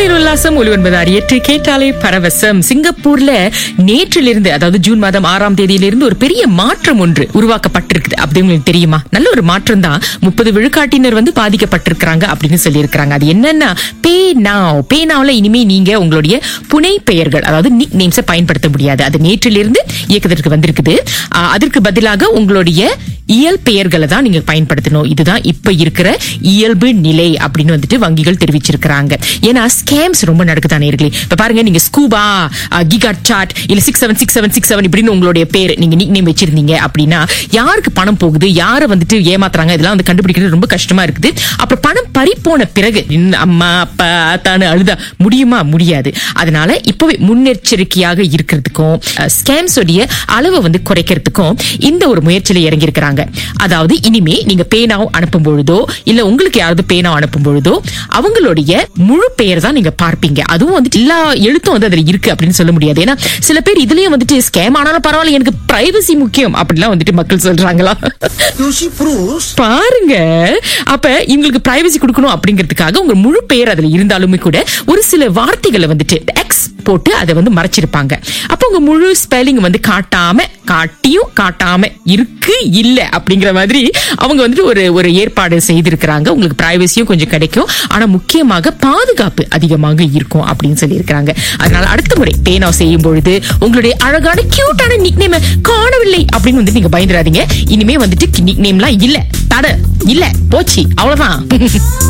தேநீர் உல்லாசம் ஒளிவன்பது அறியற்று கேட்டாலே பரவசம் சிங்கப்பூர்ல நேற்றிலிருந்து அதாவது ஜூன் மாதம் ஆறாம் தேதியிலிருந்து ஒரு பெரிய மாற்றம் ஒன்று உருவாக்கப்பட்டிருக்குது அப்படி உங்களுக்கு தெரியுமா நல்ல ஒரு மாற்றம் தான் முப்பது விழுக்காட்டினர் வந்து பாதிக்கப்பட்டிருக்கிறாங்க அப்படின்னு சொல்லியிருக்கிறாங்க அது என்னன்னா பே நாவ் பே நாவ்ல இனிமே நீங்க உங்களுடைய புனை பெயர்கள் அதாவது நிக் நேம்ஸை பயன்படுத்த முடியாது அது நேற்றிலிருந்து இயக்கத்திற்கு வந்திருக்குது ஆ, அதற்கு பதிலாக உங்களுடைய இயல் பெயர்களை தான் நீங்க பயன்படுத்தணும் இதுதான் இப்ப இருக்கிற இயல்பு நிலை அப்படின்னு வந்துட்டு வங்கிகள் தெரிவிச்சிருக்கிறாங்க ஏன்னா ஸ்கேம்ஸ் ரொம்ப நடக்குதா நேர்களே இப்ப பாருங்க நீங்க ஸ்கூபா கிகா சாட் இல்ல six seven six seven six seven இப்படின்னு உங்களுடைய பேர் நீங்க நிக் நேம் வச்சிருந்தீங்க அப்படின்னா யாருக்கு பணம் போகுது யாரை வந்துட்டு ஏமாத்துறாங்க இதெல்லாம் வந்து கண்டுபிடிக்கிறது ரொம்ப கஷ்டமா இருக்குது அப்புறம் பணம் பறி போன பிறகு இன்னும் அம்மா அப்பா தானு அழுதா முடியுமா முடியாது அதனால இப்பவே முன்னெச்சரிக்கையாக இருக்கிறதுக்கும் ஸ்கேம்ஸ் உடைய அளவை வந்து குறைக்கிறதுக்கும் இந்த ஒரு முயற்சியில இறங்கி இருக்கிறாங்க அதாவது இனிமே நீங்க பேனாவ் அனுப்பும் பொழுதோ இல்ல உங்களுக்கு யாராவது பேனாவ் அனுப்பும் பொழுதோ அவங்களுடைய முழு பெயர் தான் நீங்க பார்ப்பீங்க அதுவும் வந்துட்டு எல்லா எழுத்தும் வந்து அதுல இருக்கு அப்படின்னு சொல்ல முடியாது ஏன்னா சில பேர் இதுலயும் வந்துட்டு ஸ்கேம் ஆனாலும் பரவாயில்ல எனக்கு பிரைவசி முக்கியம் அப்படிலாம் வந்துட்டு மக்கள் சொல்றாங்களா Sushi Bruce. பாருங்க அப்ப இவங்களுக்கு பிரைவசி கொடுக்கணும் அப்படிங்கிறதுக்காக உங்க முழு பெயர் அதுல இருந்தாலுமே கூட ஒரு சில வார்த்தைகளை வந்துட்டு எக்ஸ் போட்டு அதை வந்து மறைச்சிருப்பாங்க அப்ப உங்க முழு ஸ்பெல்லிங் வந்து காட்டாம காட்டியும் காட்டாம இருக்கு இல்ல அப்படிங்கிற மாதிரி அவங்க வந்துட்டு ஒரு ஒரு ஏற்பாடு செய்திருக்கிறாங்க உங்களுக்கு பிரைவசியும் கொஞ்சம் கிடைக்கும் ஆனா முக்கியமாக பாதுகாப்பு அதிகமாக இருக்கும் அப்படின்னு சொல்லியிருக்கிறாங்க அதனால அடுத்த முறை பேனா செய்யும் பொழுது உங்களுடைய அழகான கியூட்டான நிக் நேம் காணவில்லை அப்படின்னு வந்து நீங்க பயந்துடாதீங்க இனிமே வந்துட்டு நிக் நேம்லாம் இல்ல தட இல்ல போச்சு அவ்வளவுதான்